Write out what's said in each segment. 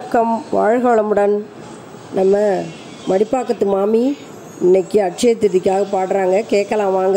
வணக்கம் வாழ்க வளமுடன் நம்ம மடிப்பாக்கத்து மாமி இன்னைக்கு அட்சய திருதிக்காக பாடுறாங்க கேட்கலாம் வாங்க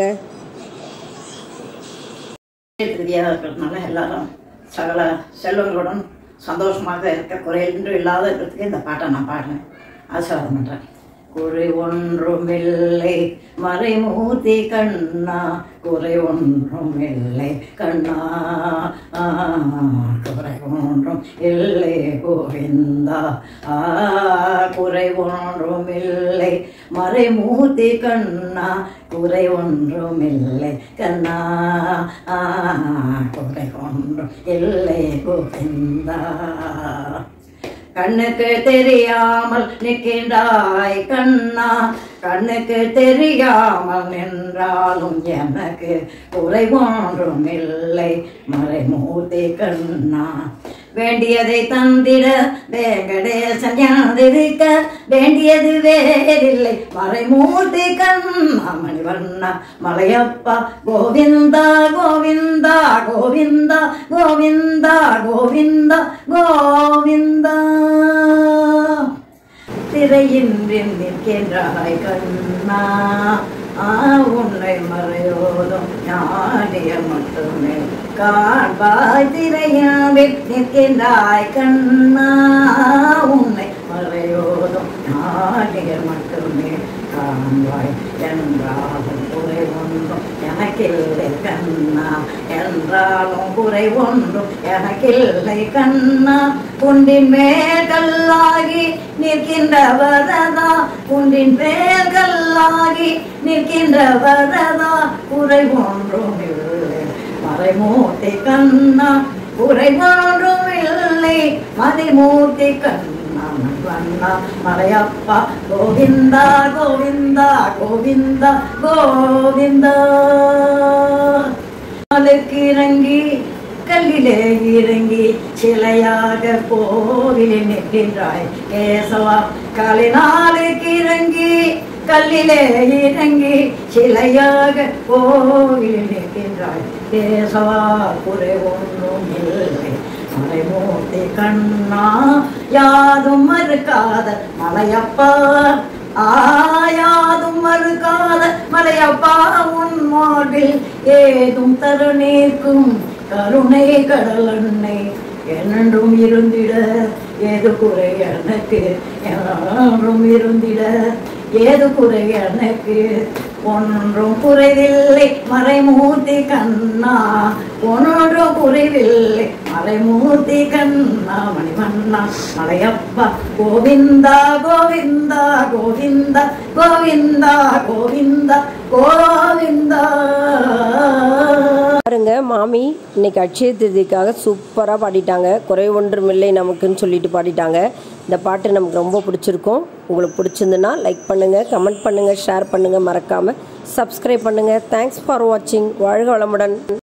திருதியாக இருக்கிறதுனால எல்லாரும் சகல செல்வங்களுடன் சந்தோஷமாக இருக்க குறையின்றி இல்லாத இருக்கிறதுக்கு இந்த பாட்டை நான் பாடுறேன் ஆசீர்வாதம் பண்ணுறேன் குறை ஒன்றுமில்லை மறைமூர்த்தி கண்ணா குறை ஒன்றுமில்லை கண்ணா ஆ, குறை ஒன்றும் இல்லை கோவிந்தா ஆ, குறை ஒன்றுமில்லை மறைமூர்த்தி கண்ணா குறை ஒன்றுமில்லை கண்ணா ஆ, குறை ஒன்றும் இல்லை கோவிந்தா கண்ணுக்கு தெரியாமல் நிற்கின்றாய் கண்ணா கண்ணுக்கு தெரியாமல் நின்றாலும் எனக்கு குறை ஒன்றும் இல்லை மறைமூர்த்தி கண்ணா வேண்டியதை தந்திட வேங்கடேசன் யாதிருக்க வேண்டியது வேறில்லை மறைமூர்த்தி கண்ணா மணிவண்ணா மலையப்பா கோவிந்தா கோவிந்தா கோவிந்தா கோவிந்தா கோவிந்தா கோவிந்தா திரையின்றி நிற்கின்றாய் கண்ணா ஆ உன்னை மறையோதும் ஞானிய மட்டுமே காண்பாய் திரையாவில் நிற்கின்றாய் கண்ணா உன்னை மறையோதும் ஞானிய மட்டுமே காண்பாய் என்றாலும் குறை ஒன்றும் எனக்கில்லை கண்ணா என்றாலும் குறை ஒன்றும் எனக்கில்லை கண்ணா குண்டின் மேல் கல்லாகி நிற்கின்ற வரதா குண்டின் மேல் கல்லாகி நிற்கின்ற வரதா குறை ஒன்றும் இல்லை மறைமூர்த்தி கண்ணா குறை ஒன்றும் இல்லை மறைமூர்த்தி கண்ணா வண்ணா மலையப்பா கோவிந்தா கோவிந்தா கோவிந்தா கோவிந்தா நாளுக்கு இறங்கி கல்லிலே இறங்கி சிலையாக கோவிலில் நிற்கின்றாய் கேசவா காலை நாளுக்கு இறங்கி கல்லிலே இறங்கி சிலையாக கோவிலில் நிற்கின்றாய் கேசவா குறை ஒன்றும் இல்லை மலைமூர்த்தி கண்ணா யாதும் மறுக்காத மலையப்பா ஆயாதும் மறுக்காத மலையப்பா உன் மார்பில் ஏதும் தருணேக்கும் கருணை கடல் அன்னை என்றும் இருந்திட ஏது குறை எனக்கு என்றும் இருந்திட ஏது குறை எனக்கு ஒன்றும் குறைவில்லை மறைமூர்த்தி கண்ணா ஒன்றும் குறைவில்லை மறைமூர்த்தி கண்ணா மணிவண்ணா மலையப்பா கோவிந்தா கோவிந்தா கோவிந்தா கோவிந்தா கோவிந்தா கோவிந்தா பாருங்க மாமி இன்னைக்கு அட்சய திருதிக்காக சூப்பராக பாடிட்டாங்க குறை ஒன்றுமில்லை நமக்குன்னு சொல்லிட்டு பாடிட்டாங்க இந்த பாட்டு நமக்கு ரொம்ப பிடிச்சிருக்கும் உங்களுக்கு பிடிச்சிருந்துன்னா லைக் பண்ணுங்கள் கமெண்ட் பண்ணுங்கள் ஷேர் பண்ணுங்கள் மறக்காமல் சப்ஸ்கிரைப் பண்ணுங்கள் தேங்க்ஸ் ஃபார் வாட்சிங் வாழ்க வளமுடன்